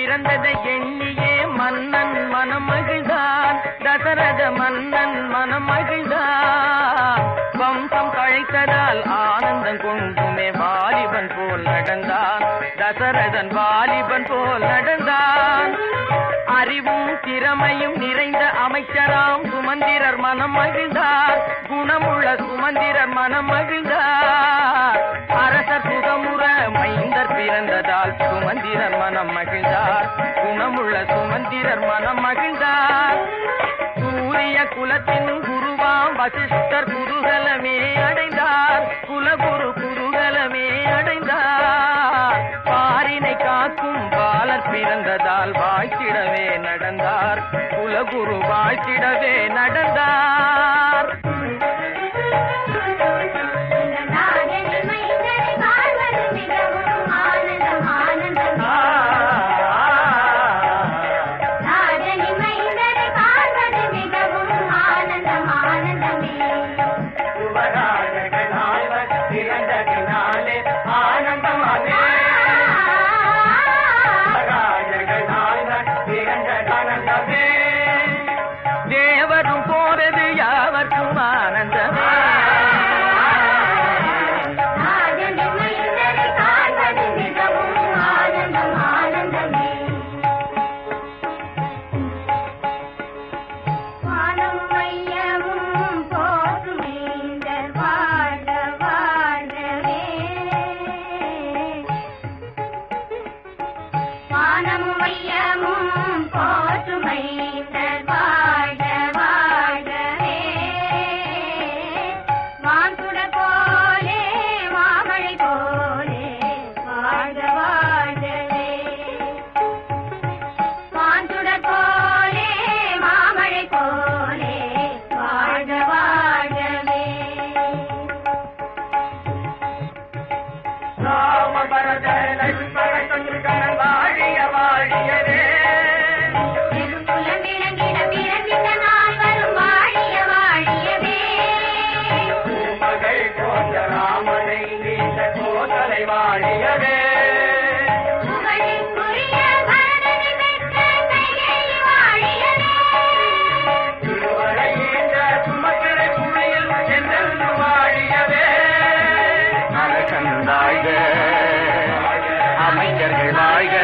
பிறந்ததை எண்ணியே மன்னன் மனம் மகிழ்ந்தான் தசரத மன்னன் மனம் மகிழ்ந்தான் வம்சம் கழைத்ததால் ஆனந்தம் கொண்டுமே வாலிபன் போல் நடந்தான் தசரதன் வாலிபன் போல் நடந்தான் அறிவும் திறமையும் நிறைந்த அமைச்சராம் சுமந்திரர் மனம் மகிழ்ந்தார் குணமுள்ள சுமந்திரர் மனம் மகிழ்ந்தார் அரசர் சுகமுற மைந்தர் பிறந்ததால் சுமந்திரர் மனம் மகிழ்ந்தார் குணமுள்ள சுமந்திரர் மனம் மகிழ்ந்தார் சூரிய குலத்தின் குருவாம் வசிஷ்டர் குதூகலமே அடைந்தார் குலகுரு குதூகலமே அடைந்தார் பாரினை காக்கும் பாலர் பிறந்ததால் வாழ்த்திடவே நடந்தார் குலகுரு வாழ்த்திடவே நடந்தார் இந்த நாடனை மைந்தனை வாழ்வது மிகவும் ஆனந்தம் ஆனந்தம் நாடனை மைந்தனை வாழ்வது மிகவும் ஆனந்தம் ஆனந்தமே பிறந்ததினாலே ஆனந்தமானே தேவரும் போறது யாவர்க்கும் ஆனந்தமே நாடனை மைந்தனை வாழ்வது மிகவும் ஆனந்தம் ஆனந்தமே வானம் மையமும் போற்றும் இந்த வாழ்க வாழ்கவே வானமும் மையமும் போற்றும் இந்த வாழ்க வாழ்கவே வான்சுட போலே மாமழை போலே வாழ்க வாழ்கவே வான்சுடர் போலே மாமழை போலே வாழ்க வாழ்கவே ராம பரத லட்சுமண சத்ருகணன் வாழிய வாழியவே நெடுங்குலம் விளங்கிட பிறந்திட்ட நாள் வரும் வாழிய வாழியவே மகள் போன்ற ராமனை நீண்ட கோதலை வாழியவே புகழுக்குரிய பரதனை பெற்ற கையை வாழியவே திருவரை ஈன்ற சுமக்கிரை புனையில் என்றென்று வாழியவே அரசன் வாழ்க அமைச்சர்கள் வாழ்க